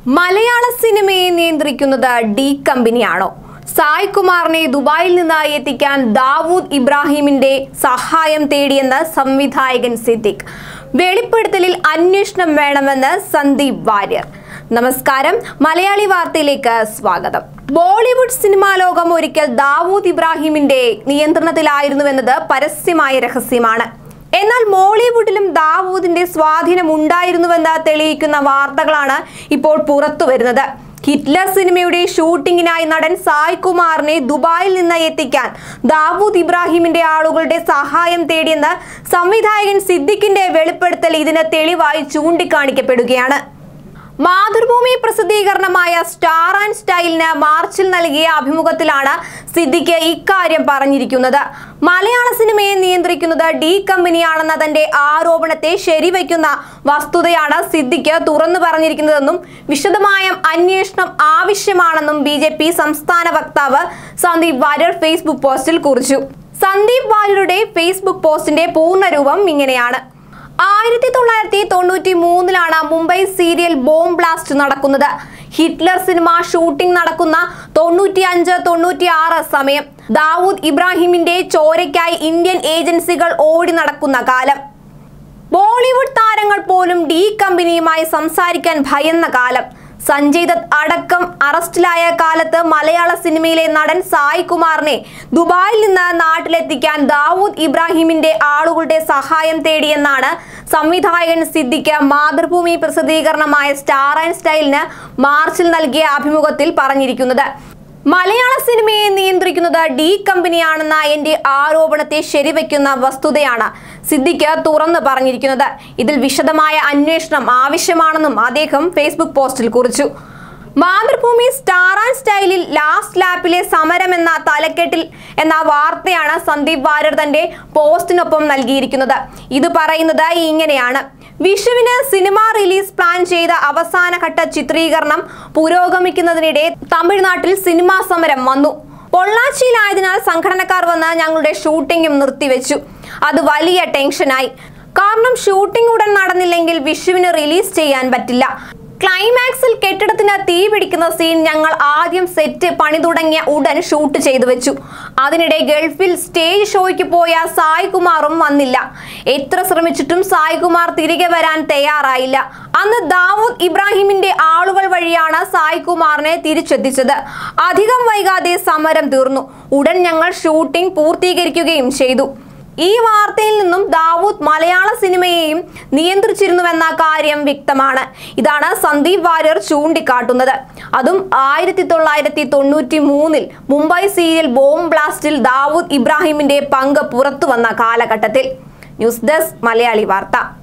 മലയാള സിനിമയെ നിയന്ത്രിക്കുന്നത് ഡി കമ്പനിയാണോ സായ് കുമാറിനെ ദുബായിൽ നിന്ന് എത്തിക്കാൻ ദാവൂദ് ഇബ്രാഹിമിന്റെ സഹായം തേടിയെന്ന് സംവിധായകൻ സിദ്ദിഖ് വെളിപ്പെടുത്തലിൽ അന്വേഷണം വേണമെന്ന് സന്ദീപ് വാര്യർ നമസ്കാരം മലയാളി വാർത്തയിലേക്ക് സ്വാഗതം ബോളിവുഡ് സിനിമാ ലോകം ഒരിക്കൽ ദാവൂദ് ഇബ്രാഹിമിന്റെ നിയന്ത്രണത്തിലായിരുന്നുവെന്നത് പരസ്യമായ രഹസ്യമാണ് എന്നാൽ മോളിവുഡിലും ദാവൂദിന്റെ സ്വാധീനം ഉണ്ടായിരുന്നുവെന്ന് തെളിയിക്കുന്ന വാർത്തകളാണ് ഇപ്പോൾ പുറത്തു വരുന്നത് ഹിറ്റ്ലർ സിനിമയുടെ ഷൂട്ടിങ്ങിനായി നടൻ സായ് കുമാറിനെ ദുബായിൽ നിന്ന് എത്തിക്കാൻ ദാവൂദ് ഇബ്രാഹിമിന്റെ ആളുകളുടെ സഹായം തേടിയെന്ന് സംവിധായകൻ സിദ്ദിഖിന്റെ വെളിപ്പെടുത്തൽ ഇതിന് തെളിവായി ചൂണ്ടിക്കാണിക്കപ്പെടുകയാണ് മാതൃഭൂമി പ്രസിദ്ധീകരണമായ സ്റ്റാർ ആൻഡ് സ്റ്റൈലിന് മാർച്ചിൽ നൽകിയ അഭിമുഖത്തിലാണ് സിദ്ദിഖ് ഇക്കാര്യം പറഞ്ഞിരിക്കുന്നത് മലയാള സിനിമയെ നിയന്ത്രിക്കുന്നത് ഡി കമ്പനിയാണെന്ന തന്റെ ആരോപണത്തെ ശരിവയ്ക്കുന്ന വസ്തുതയാണ് സിദ്ദിഖ് തുറന്നു പറഞ്ഞിരിക്കുന്നതെന്നും വിശദമായ അന്വേഷണം ആവശ്യമാണെന്നും ബി സംസ്ഥാന വക്താവ് സന്ദീപ് വാര്യർ ഫേസ്ബുക്ക് പോസ്റ്റിൽ കുറിച്ചു സന്ദീപ് വാര്യരുടെ ഫേസ്ബുക്ക് പോസ്റ്റിന്റെ പൂർണ്ണരൂപം ഇങ്ങനെയാണ് ആയിരത്തി തൊള്ളായിരത്തി തൊണ്ണൂറ്റി മൂന്നിലാണ് മുംബൈ സീരിയൽ ബോംബ് ബ്ലാസ്റ്റ് നടക്കുന്നത് ഹിറ്റ്ലർ സിനിമ ഷൂട്ടിംഗ് നടക്കുന്ന തൊണ്ണൂറ്റി അഞ്ച് തൊണ്ണൂറ്റി ആറ് സമയം ദാവൂദ് ഇബ്രാഹിമിന്റെ ചോരയ്ക്കായി ഇന്ത്യൻ ഏജൻസികൾ ഓടി നടക്കുന്ന കാലം ബോളിവുഡ് താരങ്ങൾ പോലും ഡി കമ്പനിയുമായി സംസാരിക്കാൻ ഭയന്ന കാലം സഞ്ജയ് ദത്ത് അടക്കം അറസ്റ്റിലായ കാലത്ത് മലയാള സിനിമയിലെ നടൻ സായ് കുമാറിനെ ദുബായിൽ നിന്ന് നാട്ടിലെത്തിക്കാൻ ദാവൂദ് ഇബ്രാഹിമിന്റെ ആളുകളുടെ സഹായം തേടിയെന്നാണ് സംവിധായകൻ സിദ്ദിഖ് മാതൃഭൂമി പ്രസിദ്ധീകരണമായ സ്റ്റാർ ആൻഡ് സ്റ്റൈലിന് മാർച്ചിൽ നൽകിയ അഭിമുഖത്തിൽ പറഞ്ഞിരിക്കുന്നത് മലയാള സിനിമയെ നിയന്ത്രിക്കുന്നത് ഡി കമ്പനിയാണെന്ന എന്റെ ആരോപണത്തെ ശരിവയ്ക്കുന്ന വസ്തുതയാണ് സിദ്ദിഖ് തുറന്നു പറഞ്ഞിരിക്കുന്നത് ഇതിൽ വിശദമായ അന്വേഷണം ആവശ്യമാണെന്നും അദ്ദേഹം ഫേസ്ബുക്ക് പോസ്റ്റിൽ കുറിച്ചു മാതൃഭൂമി സ്റ്റാർ ആൻഡ് സ്റ്റൈലിൽ ലാസ്റ്റ് ലാപ്പിലെ സമരം എന്ന തലക്കെട്ടിൽ എന്ന വാർത്തയാണ് സന്ദീപ് വാര്യർ തന്റെ പോസ്റ്റിനൊപ്പം നൽകിയിരിക്കുന്നത് ഇത് പറയുന്നത് ഇങ്ങനെയാണ് വിഷുവിന് സിനിമ റിലീസ് പ്ലാൻ ചെയ്ത അവസാനഘട്ട ചിത്രീകരണം പുരോഗമിക്കുന്നതിനിടെ തമിഴ്നാട്ടിൽ സിനിമാ സമരം വന്നു പൊള്ളാച്ചിയിലായതിനാൽ സംഘടനക്കാർ വന്ന് ഞങ്ങളുടെ ഷൂട്ടിംഗും നിർത്തിവെച്ചു അത് വലിയ ടെൻഷനായി കാരണം ഷൂട്ടിംഗ് ഉടൻ നടന്നില്ലെങ്കിൽ വിഷുവിന് റിലീസ് ചെയ്യാൻ പറ്റില്ല ക്ലൈമാക്സിൽ കെട്ടിടത്തിന് തീ പിടിക്കുന്ന സീൻ ഞങ്ങൾ ആദ്യം സെറ്റ് പണി തുടങ്ങിയ ഉടൻ ഷൂട്ട് ചെയ്തു വെച്ചു അതിനിടെ ഗൾഫിൽ സ്റ്റേജ് ഷോയ്ക്ക് പോയ സായ് കുമാറും വന്നില്ല എത്ര ശ്രമിച്ചിട്ടും സായ് കുമാർ തിരികെ വരാൻ തയ്യാറായില്ല അന്ന് ദാവൂദ് ഇബ്രാഹിമിന്റെ ആളുകൾ വഴിയാണ് സായ് കുമാറിനെ തിരിച്ചെത്തിച്ചത് അധികം വൈകാതെ സമരം തീർന്നു ഉടൻ ഞങ്ങൾ ഷൂട്ടിംഗ് പൂർത്തീകരിക്കുകയും ചെയ്തു ഈ വാർത്തയിൽ നിന്നും ദാവൂദ് മലയാള സിനിമയെയും നിയന്ത്രിച്ചിരുന്നുവെന്ന കാര്യം വ്യക്തമാണ് ഇതാണ് സന്ദീപ് വാര്യർ ചൂണ്ടിക്കാട്ടുന്നത് അതും ആയിരത്തി തൊള്ളായിരത്തി തൊണ്ണൂറ്റി മൂന്നിൽ മുംബൈ സീരിയൽ ബോംബ് ബ്ലാസ്റ്റിൽ ദാവൂദ് ഇബ്രാഹിമിന്റെ പങ്ക് പുറത്തു വന്ന കാലഘട്ടത്തിൽ ന്യൂസ് ഡെസ്ക് മലയാളി വാർത്ത